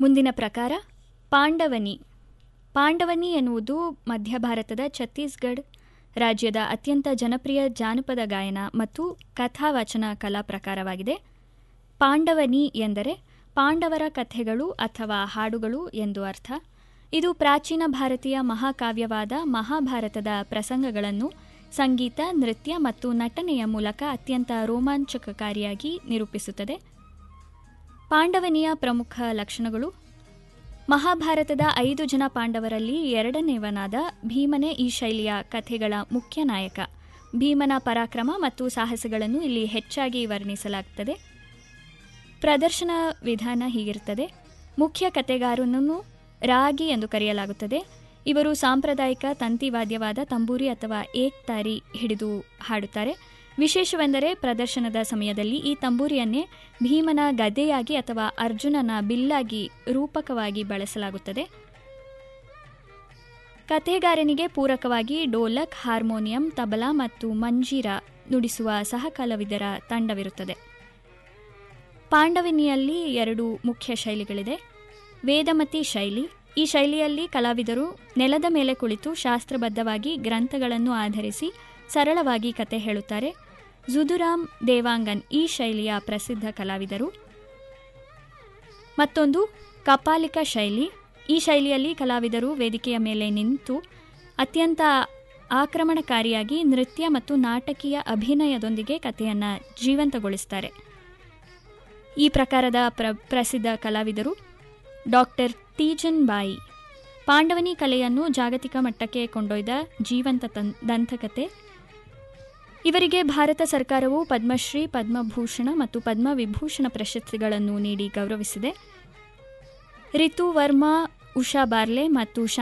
ಮುಂದಿನ ಪ್ರಕಾರ ಪಾಂಡವನಿ ಪಾಂಡವನಿ ಎನ್ನುವುದು ಮಧ್ಯ ಭಾರತದ ಛತ್ತೀಸ್ಗಢ ರಾಜ್ಯದ ಅತ್ಯಂತ ಜನಪ್ರಿಯ ಜಾನಪದ ಗಾಯನ ಮತ್ತು ಕಥಾವಚನ ಕಲಾ ಪ್ರಕಾರವಾಗಿದೆ ಪಾಂಡವನಿ ಎಂದರೆ ಪಾಂಡವರ ಕಥೆಗಳು ಅಥವಾ ಹಾಡುಗಳು ಎಂದು ಅರ್ಥ ಇದು ಪ್ರಾಚೀನ ಭಾರತೀಯ ಮಹಾಕಾವ್ಯವಾದ ಮಹಾಭಾರತದ ಪ್ರಸಂಗಗಳನ್ನು ಸಂಗೀತ ನೃತ್ಯ ಮತ್ತು ನಟನೆಯ ಮೂಲಕ ಅತ್ಯಂತ ರೋಮಾಂಚಕಕಾರಿಯಾಗಿ ನಿರೂಪಿಸುತ್ತದೆ ಪಾಂಡವನಿಯ ಪ್ರಮುಖ ಲಕ್ಷಣಗಳು ಮಹಾಭಾರತದ ಐದು ಜನ ಪಾಂಡವರಲ್ಲಿ ಎರಡನೇವನಾದ ಭೀಮನೇ ಈ ಶೈಲಿಯ ಕಥೆಗಳ ಮುಖ್ಯ ನಾಯಕ ಭೀಮನ ಪರಾಕ್ರಮ ಮತ್ತು ಸಾಹಸಗಳನ್ನು ಇಲ್ಲಿ ಹೆಚ್ಚಾಗಿ ವರ್ಣಿಸಲಾಗುತ್ತದೆ ಪ್ರದರ್ಶನ ವಿಧಾನ ಹೀಗಿರುತ್ತದೆ ಮುಖ್ಯ ಕತೆಗಾರನನ್ನು ರಾಗಿ ಎಂದು ಕರೆಯಲಾಗುತ್ತದೆ ಇವರು ಸಾಂಪ್ರದಾಯಿಕ ತಂತಿವಾದ್ಯವಾದ ತಂಬೂರಿ ಅಥವಾ ಏಕ್ ತಾರಿ ಹಿಡಿದು ಹಾಡುತ್ತಾರೆ ವಿಶೇಷವೆಂದರೆ ಪ್ರದರ್ಶನದ ಸಮಯದಲ್ಲಿ ಈ ತಂಬೂರಿಯನ್ನೇ ಭೀಮನ ಗದೆಯಾಗಿ ಅಥವಾ ಅರ್ಜುನನ ಬಿಲ್ಲಾಗಿ ರೂಪಕವಾಗಿ ಬಳಸಲಾಗುತ್ತದೆ ಕಥೆಗಾರನಿಗೆ ಪೂರಕವಾಗಿ ಡೋಲಕ್ ಹಾರ್ಮೋನಿಯಂ ತಬಲಾ ಮತ್ತು ಮಂಜೀರ ನುಡಿಸುವ ಸಹಕಲಾವಿದರ ತಂಡವಿರುತ್ತದೆ ಪಾಂಡವಿನಿಯಲ್ಲಿ ಎರಡು ಮುಖ್ಯ ಶೈಲಿಗಳಿದೆ ವೇದಮತಿ ಶೈಲಿ ಈ ಶೈಲಿಯಲ್ಲಿ ಕಲಾವಿದರು ನೆಲದ ಮೇಲೆ ಕುಳಿತು ಶಾಸ್ತ್ರಬದ್ಧವಾಗಿ ಗ್ರಂಥಗಳನ್ನು ಆಧರಿಸಿ ಸರಳವಾಗಿ ಕತೆ ಹೇಳುತ್ತಾರೆ ಜುದುರಾಮ್ ದೇವಾಂಗನ್ ಈ ಶೈಲಿಯ ಪ್ರಸಿದ್ಧ ಕಲಾವಿದರು ಮತ್ತೊಂದು ಕಪಾಲಿಕ ಶೈಲಿ ಈ ಶೈಲಿಯಲ್ಲಿ ಕಲಾವಿದರು ವೇದಿಕೆಯ ಮೇಲೆ ನಿಂತು ಅತ್ಯಂತ ಆಕ್ರಮಣಕಾರಿಯಾಗಿ ನೃತ್ಯ ಮತ್ತು ನಾಟಕೀಯ ಅಭಿನಯದೊಂದಿಗೆ ಕಥೆಯನ್ನು ಜೀವಂತಗೊಳಿಸ್ತಾರೆ ಈ ಪ್ರಕಾರದ ಪ್ರ ಪ್ರಸಿದ್ಧ ಕಲಾವಿದರು ಡಾಕ್ಟರ್ ತೀಜನ್ ಬಾಯಿ ಪಾಂಡವನಿ ಕಲೆಯನ್ನು ಜಾಗತಿಕ ಮಟ್ಟಕ್ಕೆ ಕೊಂಡೊಯ್ದ ಜೀವಂತ ತನ್ ದಂತಕತೆ ಇವರಿಗೆ ಭಾರತ ಸರ್ಕಾರವು ಪದ್ಮಶ್ರೀ ಪದ್ಮಭೂಷಣ ಮತ್ತು ಪದ್ಮವಿಭೂಷಣ ಪ್ರಶಸ್ತಿಗಳನ್ನು ನೀಡಿ ಗೌರವಿಸಿದೆ ರಿತು ವರ್ಮಾ ಉಷಾ ಬಾರ್ಲೆ ಮತ್ತು